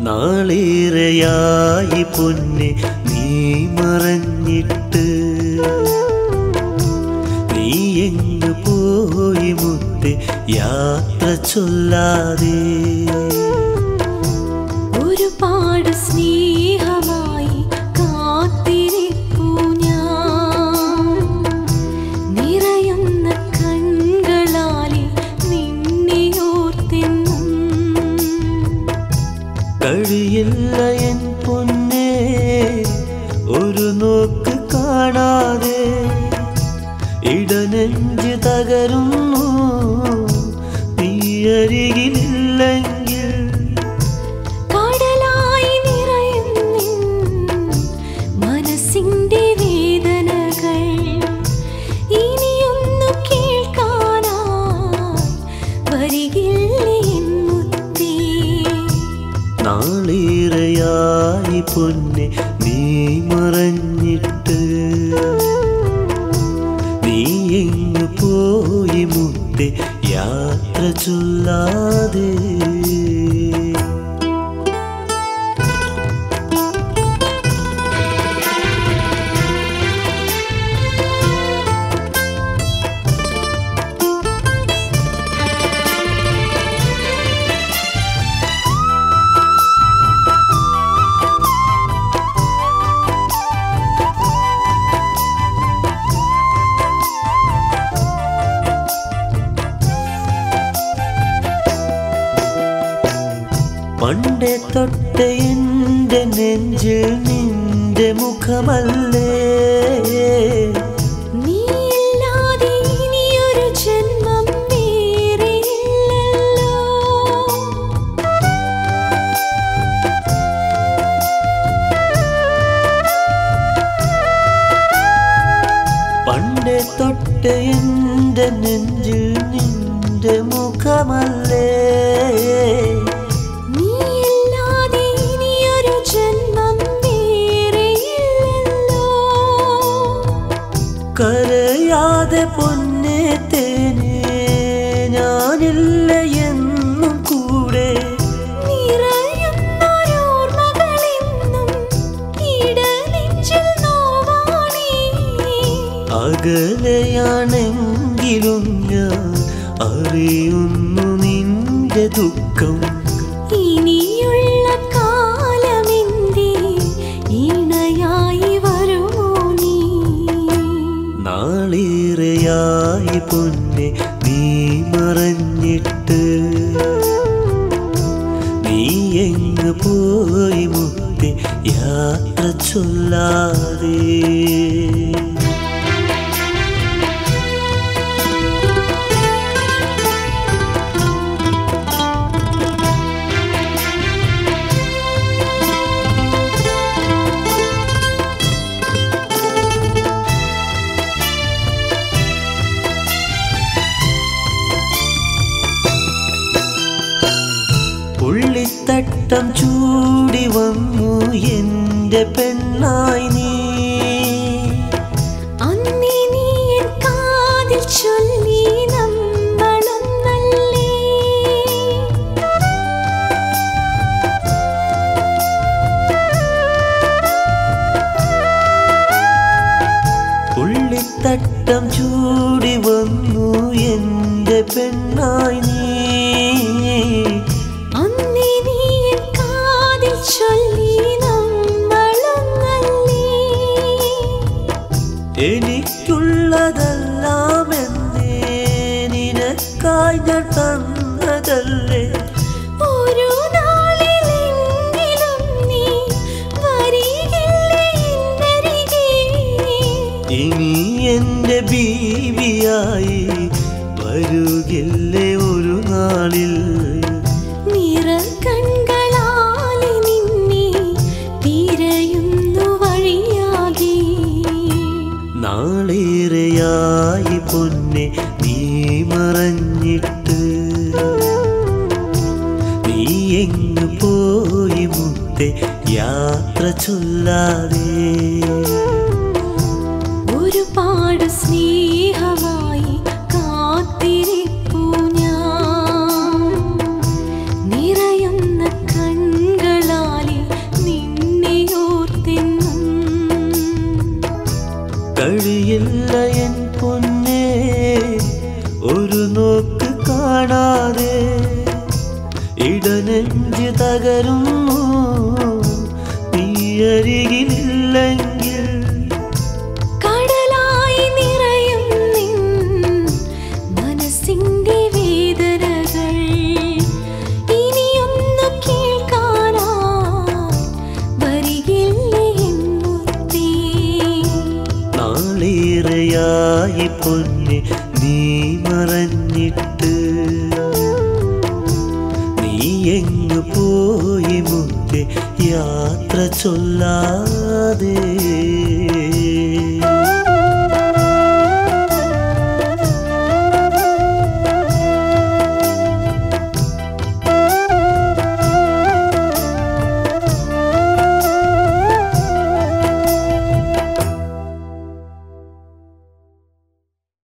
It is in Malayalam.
നാളേറെയായി പൊന്നെ നീ മറഞ്ഞിട്ട് നീ എങ്ങു പോയി മുത്ത് യാത്ര ചൊല്ലാതെ ഒരുപാട് സ്നേഹമായി കാത്തിരിപ്പു ഞാൻ നിറയുന്ന കൺകളാലെ നിന്നെ ഓർത്തെന്നും കഴിയില്ല എൻ പൊന്നെ ഒരു നോക്ക് കാണാതെ ഇടനെഞ്ച് തകരുന്നു നീ അരികിലില്ലെങ്കിൽ കടലായി നിറയുന്നിൻ മനസ്സിന്റെ വേദനകൾ ഇനിയൊന്നു കേൾക്കാനായി വരികില്ലേ എൻ മുത്തേ നാളേറെയായി പൊന്നെ നീ മറഞ്ഞിട്ട് നീ എങ്ങു പോയി മുത്തെ യാത്ര ചൊല്ലാതെ പണ്ടേ തൊട്ട് എൻ്റെ നെഞ്ചിൽ നിന്റെ മുഖമല്ലേ നീയില്ലാതെ ഇനിയൊരു ജന്മം വേറെയില്ലല്ലോ പണ്ടേ തൊട്ട് എൻ്റെ നെഞ്ചിൽ നിന്റെ മുഖമല്ലേ നീയില്ലാതെ ഇനിയൊരു ജന്മം വേറെയില്ലല്ലോ കരയാതെ പൊന്നെ തേനെ ഞാനില്ല എന്നും കൂടെ നിറയുന്നോരോർമ്മകളെന്നും ഇടനെഞ്ചിൽ നോവാണേ അകലെയാണെങ്കിലും ഞാൻ അറിയുന്നു നിന്റെ ദുഃഖം ഇനിയുള്ള കാലമെന്തേ ഇണയായി വരുമോ നീ നാളേറെയായി പൊന്നെ നീ മറഞ്ഞിട്ട് നീ എങ്ങ് പോയി മുത്തി യാത്ര ചൊല്ലാതെ പുള്ളിത്തട്ടം ചൂടി വന്നു എൻ്റെ പെണ്ണായി നീ അന്നേ നീ എൻ കാതിൽ ചൊല്ലി നമ്മളൊന്നല്ലേ പുള്ളിത്തട്ടം ചൂടി വന്നു എൻ്റെ പെണ്ണായി നീ അന്നേ നീ എൻ കാതിൽ ചൊല്ലി നമ്മളൊന്നല്ലേ എനിക്കുള്ളതെല്ലാം എന്നേ നിനക്കായി ഞാൻ തന്നതല്ലേ ഒരു നാളിലെങ്കിലും നീ വരികില്ലേ എന്നരികെ ഇനി എൻ്റെ ബീവിയായി വരുകില്ലേ ഒരു നാളിൽ നിറകൺകളാലെ നിന്നെ തിരയുന്നു വഴിയാകെ നാളേറെയായി പൊന്നെ നീ മറഞ്ഞിട്ട് നീ എങ്ങു പോയി മുത്തെ യാത്ര ചൊല്ലാതെ ഒരുപാട് സ്നേഹമായി കാത്തിരിപ്പു ഞാൻ നിറയുന്ന കൺകളാ അരികിലില്ലെങ്കിൽ കടലായി നിറയും നിൻ മനസ്സിന്റെ വേദനകൾ ഇനിയൊന്നു കേൾക്കാനാ വരികില്ലേ എൻ മുത്തേ നാളേറെയായി പൊന്നെ നീ മറഞ്ഞിട്ട് നീ എങ്ങു പോയി മുത്തേ യാത്ര ചൊല്ലാതെ